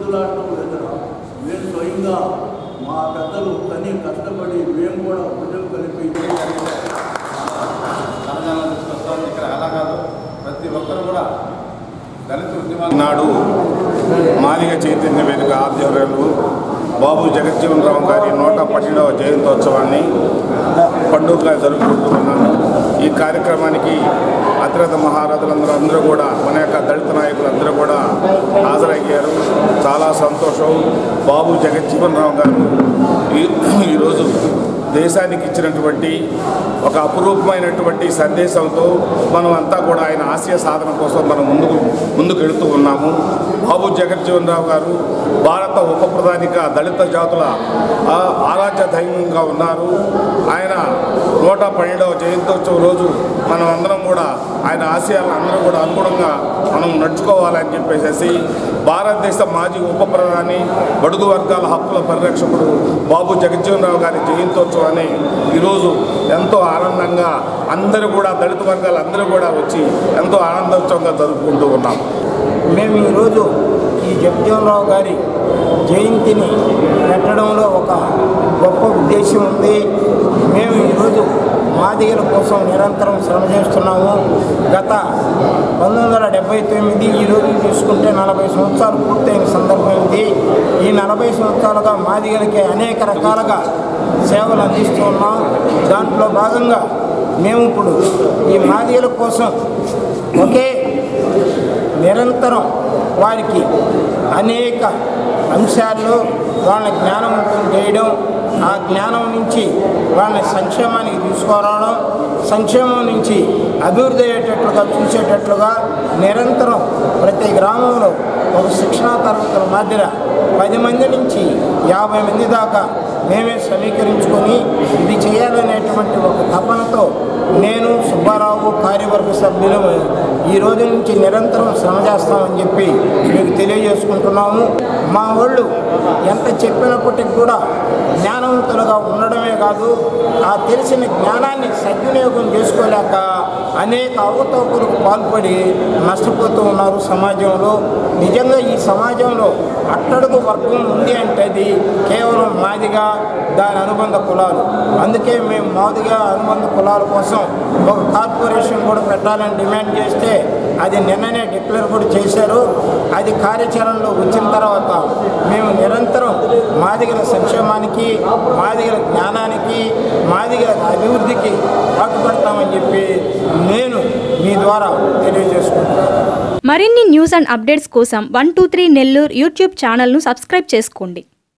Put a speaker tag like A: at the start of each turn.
A: ఊసులాడటం లేదా మేము స్వయంగా మా పెద్దలు కని కష్టపడి మేము కూడా భుజం కలిపి
B: తెలంగాణ తీసుకొస్తాం ఇక్కడ అలా కాదు ప్రతి ఒక్కరు కూడా దళిత ఉద్యమాలు నాడు మాదిగ చైతన్య వేదిక ఆధ్వర్యంలో బాబు జగజ్జీవన్ రావు గారి నూట పన్నెండవ జయంతోత్సవాన్ని పండుగగా జరుపుకుంటూ ఉన్నాము ఈ కార్యక్రమానికి అతిరథ మహారథులందరూ అందరూ కూడా మన యొక్క దళిత నాయకులందరూ కూడా హాజరయ్యారు చాలా సంతోషం బాబు జగజ్జీవన్ రావు గారు ఈ- ఈరోజు దేశానికి ఇచ్చినటువంటి ఒక అపురూపమైనటువంటి సందేశంతో మనం అంతా కూడా ఆయన ఆశయ సాధన కోసం మనం ముందుకు ముందుకు వెళుతూ ఉన్నాము బాబు జగజ్జీవన్ రావు గారు భారత ఉప ప్రధానిగా దళిత జాతుల ఆ, ఆరాధ్య దైవంగా ఉన్నారు ఆయన నూట పన్నెండవ జయంతోత్సవం రోజు మనం అందరం కూడా ఆయన ఆశయాలను అందరూ కూడా అనుగుణంగా మనం నడుచుకోవాలని చెప్పేసి భారతదేశ మాజీ ఉప ప్రధాని బడుగు వర్గాల హక్కుల పరిరక్షకుడు బాబు జగజ్జీవన్ రావు గారి జయంతోత్సవాన్ని ఈరోజు ఎంతో ఆనందంగా అందరూ కూడా దళిత వర్గాలు అందరూ కూడా వచ్చి ఎంతో ఆనందోత్సవంగా జరుపుకుంటూ ఉన్నాం
C: మేము ఈరోజు ఈ జగజీవనరావు గారి జయంతిని పెట్టడంలో ఒక గొప్ప ఉద్దేశం ఉంది మేము ఈరోజు మాదిగల కోసం నిరంతరం శ్రమ చేస్తున్నాము గత పంతొమ్మిది వందల డెబ్బై తొమ్మిది ఈ రోజు చూసుకుంటే నలభై సంవత్సరాలు పూర్తయిన సందర్భం ఇది ఈ నలభై సంవత్సరాలుగా మాదిగలకి అనేక రకాలుగా సేవలు అందిస్తూ ఉన్నాం దాంట్లో భాగంగా మేము ఇప్పుడు ఈ మాదిగల కోసం ఒకే నిరంతరం వారికి అనేక అంశాల్లో వాళ్ళ జ్ఞానవంతం చేయడం ఆ జ్ఞానం నుంచి వాళ్ళని సంక్షేమానికి తీసుకురావడం సంక్షేమం నుంచి అభివృద్ధి అయ్యేటట్లుగా చూసేటట్లుగా నిరంతరం ప్రతి గ్రామంలో ఒక శిక్షణా తరగతుల మధ్య పది మంది నుంచి యాభై మంది దాకా మేమే సమీకరించుకొని ఇది చేయాలనేటువంటి ఒక తపనతో నేను సుబ్బారావు కార్యవర్గ సభ్యులు ఈ రోజు నుంచి నిరంతరం శ్రమ చేస్తామని చెప్పి మీకు తెలియజేసుకుంటున్నాము మా వాళ్ళు ఎంత చెప్పినప్పటికి కూడా జ్ఞానవంతులుగా ఉండడమే కాదు ఆ తెలిసిన జ్ఞానాన్ని సద్వినియోగం చేసుకోలేక అనేక అవతవకలకు పాల్పడి నష్టపోతూ ఉన్నారు సమాజంలో నిజంగా ఈ సమాజంలో అట్టడుగు వర్గం ఉంది అంటే అది కేవలం మాదిగా దాని అనుబంధ కులాలు అందుకే మేము మాదిగా అనుబంధ కులాల కోసం ఒక కార్పొరేషన్ కూడా పెట్టాలని డిమాండ్ చేస్తే అది నిన్ననే డిక్లేర్ కూడా చేశారు అది కార్యాచరణలో వచ్చిన తర్వాత మేము నిరంతరం మాదిగల సంక్షేమానికి మాదిగల జ్ఞానానికి మాదిగల అభివృద్ధికి పాటుపడతామని చెప్పి నేను మీ ద్వారా తెలియజేసుకుంటున్నాను
D: మరిన్ని న్యూస్ అండ్ అప్డేట్స్ కోసం one two three Nellore YouTube ఛానల్ను సబ్స్క్రైబ్ చేసుకోండి